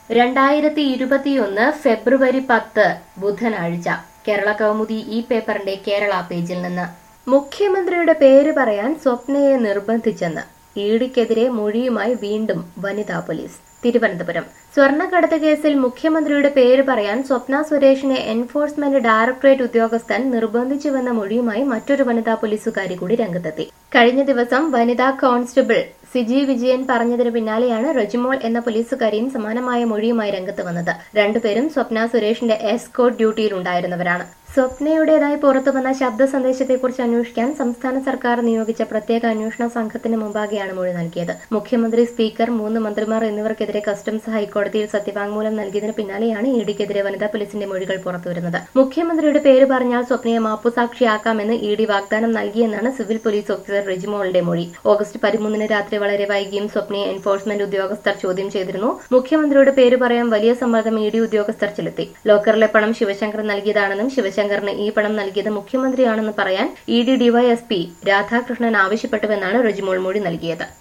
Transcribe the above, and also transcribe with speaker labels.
Speaker 1: രണ്ടായിരത്തി ഇരുപത്തിയൊന്ന് ഫെബ്രുവരി പത്ത് ബുധനാഴ്ച കേരള കൗമുദി ഈ പേപ്പറിന്റെ കേരള പേജിൽ നിന്ന് മുഖ്യമന്ത്രിയുടെ പേര് പറയാൻ സ്വപ്നയെ നിർബന്ധിച്ചെന്ന് ഇഡിക്കെതിരെ മൊഴിയുമായി വീണ്ടും വനിതാ പോലീസ് തിരുവനന്തപുരം സ്വർണ്ണക്കടത്ത് കേസിൽ മുഖ്യമന്ത്രിയുടെ പേര് പറയാൻ സ്വപ്ന സുരേഷിനെ എൻഫോഴ്സ്മെന്റ് ഡയറക്ടറേറ്റ് ഉദ്യോഗസ്ഥൻ നിർബന്ധിച്ചുവെന്ന മൊഴിയുമായി മറ്റൊരു വനിതാ പോലീസുകാരി കൂടി രംഗത്തെത്തി കഴിഞ്ഞ ദിവസം വനിതാ കോൺസ്റ്റബിൾ സിജി വിജയൻ പറഞ്ഞതിന് പിന്നാലെയാണ് റെജിമോൾ എന്ന പോലീസുകാരിയും സമാനമായ മൊഴിയുമായി രംഗത്ത് വന്നത് രണ്ടുപേരും സ്വപ്ന സുരേഷിന്റെ എസ്കോട്ട് ഡ്യൂട്ടിയിലുണ്ടായിരുന്നവരാണ് സ്വപ്നയുടേതായി പുറത്തുവന്ന ശബ്ദ സന്ദേശത്തെക്കുറിച്ച് അന്വേഷിക്കാൻ സംസ്ഥാന സർക്കാർ നിയോഗിച്ച പ്രത്യേക അന്വേഷണ സംഘത്തിന് മുമ്പാകെയാണ് മൊഴി നൽകിയത് മുഖ്യമന്ത്രി സ്പീക്കർ മൂന്ന് മന്ത്രിമാർ എന്നിവർക്കെതിരെ കസ്റ്റംസ് ഹൈക്കോടതിയിൽ സത്യവാങ്മൂലം നൽകിയതിന് പിന്നാലെയാണ് ഇഡിക്കെതിരെ വനിതാ പോലീസിന്റെ മൊഴികൾ പുറത്തുവരുന്നത് മുഖ്യമന്ത്രിയുടെ പേര് പറഞ്ഞാൽ സ്വപ്നയെ മാപ്പുസാക്ഷിയാക്കാമെന്ന് ഇ ഡി വാഗ്ദാനം നൽകിയെന്നാണ് സിവിൽ പോലീസ് ഓഫീസർ റെജിമോളുടെ മൊഴി ഓഗസ്റ്റ് പതിമൂന്നിന് രാത്രി വളരെ വൈകിയും സ്വപ്നയെ എൻഫോഴ്സ്മെന്റ് ഉദ്യോഗസ്ഥർ ചോദ്യം ചെയ്തിരുന്നു മുഖ്യമന്ത്രിയുടെ പേര് പറയാൻ വലിയ സമ്മർദ്ദം ഇ ഡി ഉദ്യോഗസ്ഥർ ചെലുത്തി ലോക്കറിലെ പണം ശിവശങ്കർ നൽകിയതാണെന്നും ശിവശങ്കറിന് ഈ പണം നൽകിയത് മുഖ്യമന്ത്രിയാണെന്ന് പറയാൻ ഇ ഡി ഡിവൈഎസ്പി രാധാകൃഷ്ണൻ ആവശ്യപ്പെട്ടുവെന്നാണ് റെജിമോൾ മൊഴി നൽകിയത്